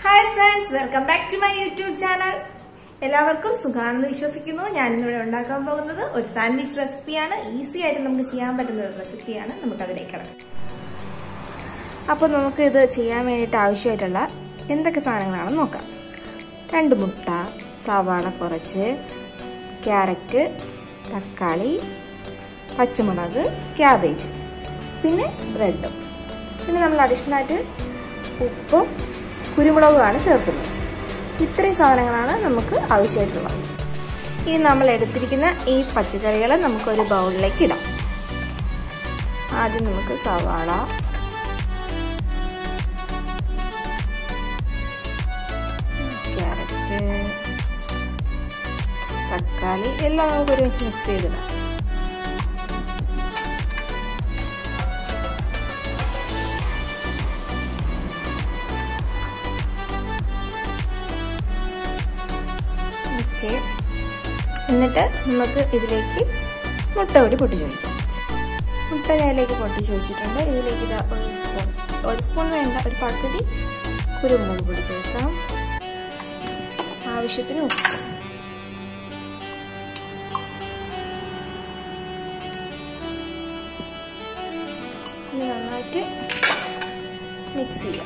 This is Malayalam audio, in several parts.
hi friends welcome back to my YouTube channel എല്ലാവർക്കും സുഖാണെന്ന് വിശ്വസിക്കുന്നു ഞാൻ ഇന്നിവിടെ ഉണ്ടാക്കാൻ പോകുന്നത് ഒരു സാൻഡ്വിച്ച് റെസിപ്പിയാണ് ഈസി ആയിട്ട് നമുക്ക് ചെയ്യാൻ പറ്റുന്ന ഒരു റെസിപ്പിയാണ് നമുക്ക് അതിലേക്ക് കിടക്കാം അപ്പോൾ നമുക്ക് ഇത് ചെയ്യാൻ വേണ്ടിയിട്ട് ആവശ്യമായിട്ടുള്ള എന്തൊക്കെ സാധനങ്ങളാണെന്ന് നോക്കാം രണ്ട് മുട്ട സവാള കുറച്ച് ക്യാരറ്റ് തക്കാളി പച്ചമുളക് ക്യാബേജ് പിന്നെ ബ്രെഡും പിന്നെ നമ്മൾ അഡീഷണൽ ആയിട്ട് ഉപ്പും കുരുമുളകുമാണ് ചേർക്കുന്നത് ഇത്രയും സാധനങ്ങളാണ് നമുക്ക് ആവശ്യമായിട്ടുള്ളത് ഇനി നമ്മൾ എടുത്തിരിക്കുന്ന ഈ പച്ചക്കറികൾ നമുക്കൊരു ബൗളിലേക്ക് ഇടാം ആദ്യം നമുക്ക് സവാള ക്യാരറ്റ് തക്കാളി എല്ലാം നമുക്ക് ഒരുമിച്ച് മിക്സ് ചെയ്തിടാം ഓക്കെ എന്നിട്ട് നമുക്ക് ഇതിലേക്ക് മുട്ട പൊടി പൊട്ടിച്ചൊഴിക്കാം മുട്ട ഞാനിലേക്ക് പൊട്ടിച്ചൊഴിച്ചിട്ടുണ്ട് ഇതിലേക്ക് ഇതാ ഒരു സ്പൂൺ ഒരു സ്പൂൺ വേണ്ട ഒരു പകുതി കുരുമുളക് പൊടി ചേർക്കാം ആവശ്യത്തിന് ഉപ്പ് ഇനി നന്നായിട്ട് മിക്സ് ചെയ്യാം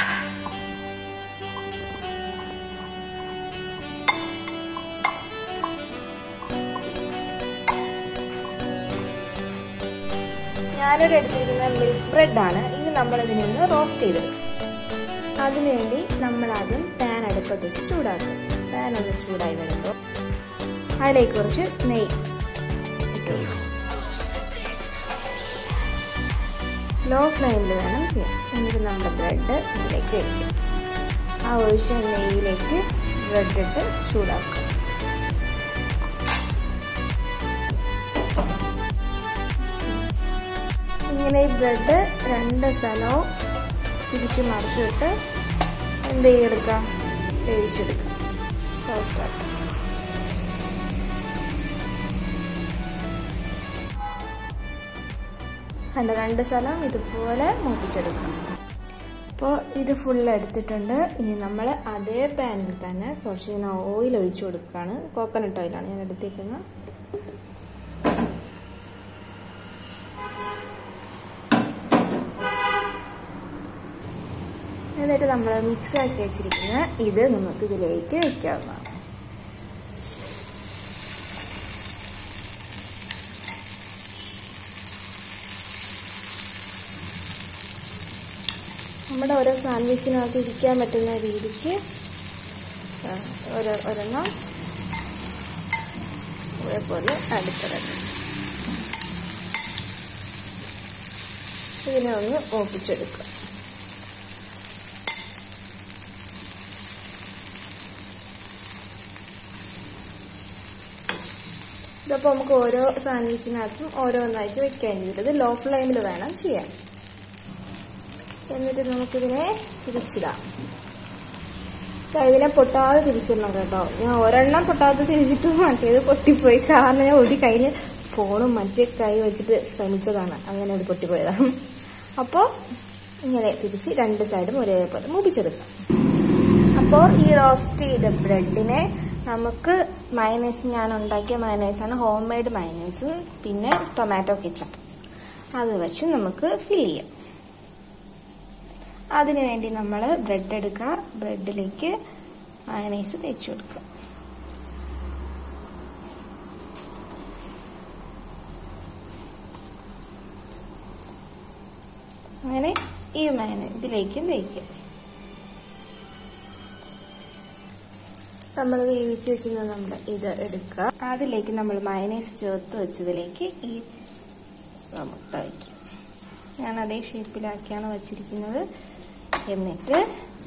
ഞാനിവിടെ എടുത്തിരിക്കുന്ന മിൽക്ക് ബ്രെഡാണ് ഇനി നമ്മൾ ഇതിനൊന്ന് റോസ്റ്റ് ചെയ്തെടുക്കും അതിനുവേണ്ടി നമ്മൾ ആദ്യം പാൻ അടുപ്പത്ത് വെച്ച് ചൂടാക്കും പാൻ ഒന്ന് ചൂടായി വരുമ്പോൾ അതിലേക്ക് കുറച്ച് നെയ്യ് ഇട്ടു ലോ ഫ്ലെയിമിൽ വേണം ചെയ്യാൻ എന്നിട്ട് നമ്മുടെ ബ്രെഡ് ഇതിലേക്ക് വയ്ക്കും ആ ഒഴിച്ച നെയ്യിലേക്ക് ബ്രെഡ് ഇട്ട് ചൂടാക്കും ഇങ്ങനെ ഈ ബ്രെഡ് രണ്ട് സ്ഥലവും തിരിച്ച് മറിച്ചിട്ട് എന്ത് ചെയ്തെടുക്കാം വേവിച്ചെടുക്കാം റോസ്റ്റാക്കാം കണ്ട രണ്ട് സ്ഥലം ഇതുപോലെ മൂപ്പിച്ചെടുക്കാം അപ്പോൾ ഇത് ഫുൾ എടുത്തിട്ടുണ്ട് ഇനി നമ്മൾ അതേ പാനിൽ തന്നെ കുറച്ച് ഇങ്ങനെ ഓയിൽ ഒഴിച്ചു കൊടുക്കുകയാണ് കോക്കനട്ട് ഓയിലാണ് ഞാൻ എടുത്തേക്കുന്നത് എന്നിട്ട് നമ്മൾ മിക്സ് ആക്കി വെച്ചിരിക്കുന്ന ഇത് നമുക്ക് ഇതിലേക്ക് വെക്കാവുന്നതാണ് നമ്മുടെ ഓരോ സാൻഡ്വിച്ചിനകത്ത് ഇരിക്കാൻ പറ്റുന്ന രീതിക്ക് ഓരോ ഒരെണ്ണം ഇതേപോലെ അടുത്തിറങ്ങി ഇതിനെ ഒന്ന് ഓപ്പിച്ചെടുക്കുക ഇതപ്പോൾ നമുക്ക് ഓരോ സാൻഡ്വിച്ചിനകത്തും ഓരോന്നായിട്ട് വെക്കേണ്ടത് ഇത് ലോ ഫ്ലെയിമിൽ വേണം ചെയ്യാൻ എന്നിട്ട് നമുക്കിതിനെ തിരിച്ചിടാം ഇതിനെ പൊട്ടാതെ തിരിച്ചിടണം കേട്ടോ ഞാൻ ഒരെണ്ണം പൊട്ടാതെ തിരിച്ചിട്ട് മറ്റേത് പൊട്ടിപ്പോയി കാരണം ഞാൻ ഒരു കയ്യിൽ ഫോണും മറ്റേ കൈ വെച്ചിട്ട് ശ്രമിച്ചതാണ് അങ്ങനെ അത് പൊട്ടിപ്പോയതാണ് അപ്പോൾ ഇങ്ങനെ തിരിച്ച് രണ്ട് സൈഡും ഒരേപോലെ മൂപ്പിച്ചെടുക്കാം അപ്പോൾ ഈ റോസ്റ്റ് ചെയ്ത ബ്രെഡിനെ നമുക്ക് മയനൈസ് ഞാൻ ഉണ്ടാക്കിയ മയനൈസാണ് ഹോം മെയ്ഡ് മയനൈസ് പിന്നെ ടൊമാറ്റോ കെച്ചപ്പ് അത് വെച്ച് നമുക്ക് ഫിൽ ചെയ്യാം അതിനു വേണ്ടി നമ്മൾ ബ്രെഡ് എടുക്കുക ബ്രെഡിലേക്ക് മയനൈസ് തേച്ച് കൊടുക്കുക അങ്ങനെ ഈ മയന ഇതിലേക്കും തേക്കുക നമ്മൾ വേവിച്ച് വെച്ചിരുന്ന നമ്മുടെ ഇത് എടുക്കുക അതിലേക്ക് നമ്മൾ മയനൈസ് ചേർത്ത് വെച്ചതിലേക്ക് ഈ മുട്ട വയ്ക്കുക ഞാൻ അതേ ഷേപ്പിലാക്കിയാണ് വച്ചിരിക്കുന്നത് എന്നിട്ട്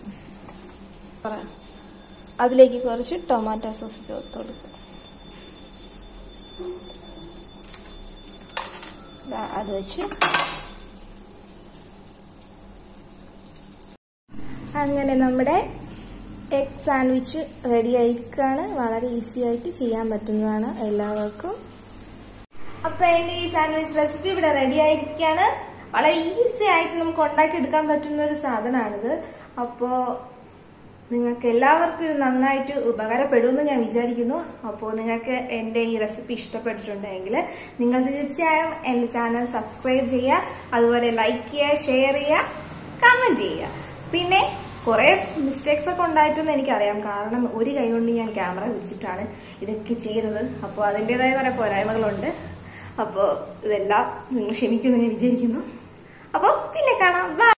അതിലേക്ക് കുറച്ച് ടൊമാറ്റോ സോസ് ചേർത്ത് കൊടുക്കുക അത് വെച്ച് അങ്ങനെ നമ്മുടെ എഗ് സാൻഡ്വിച്ച് റെഡി ആയിരിക്കുകയാണ് വളരെ ഈസി ആയിട്ട് ചെയ്യാൻ പറ്റുന്നതാണ് എല്ലാവർക്കും അപ്പൊ എന്റെ ഈ സാൻഡ്വിച്ച് റെസിപ്പി ഇവിടെ റെഡി ആയിരിക്കുകയാണ് വളരെ ഈസി ആയിട്ട് നമുക്ക് ഉണ്ടാക്കി എടുക്കാൻ പറ്റുന്ന ഒരു സാധനമാണിത് അപ്പോ നിങ്ങൾക്ക് എല്ലാവർക്കും ഇത് നന്നായിട്ട് ഉപകാരപ്പെടുമെന്ന് ഞാൻ വിചാരിക്കുന്നു അപ്പോൾ നിങ്ങൾക്ക് എൻ്റെ ഈ റെസിപ്പി ഇഷ്ടപ്പെട്ടിട്ടുണ്ടെങ്കിൽ നിങ്ങൾ തീർച്ചയായും എൻ്റെ ചാനൽ സബ്സ്ക്രൈബ് ചെയ്യുക അതുപോലെ ലൈക്ക് ചെയ്യുക ഷെയർ ചെയ്യുക കമൻറ്റ് ചെയ്യുക പിന്നെ കുറേ മിസ്റ്റേക്സ് ഒക്കെ ഉണ്ടായിട്ടെന്ന് എനിക്കറിയാം കാരണം ഒരു കൈ കൊണ്ട് ഞാൻ ക്യാമറ പിടിച്ചിട്ടാണ് ഇതൊക്കെ ചെയ്തത് അപ്പോൾ അതിൻ്റെതായ കുറേ പോരായ്മകളുണ്ട് അപ്പോൾ ഇതെല്ലാം നിങ്ങൾ ക്ഷമിക്കുമെന്ന് ഞാൻ വിചാരിക്കുന്നു അപ്പോൾ പിന്നെ കാണാം ബൈ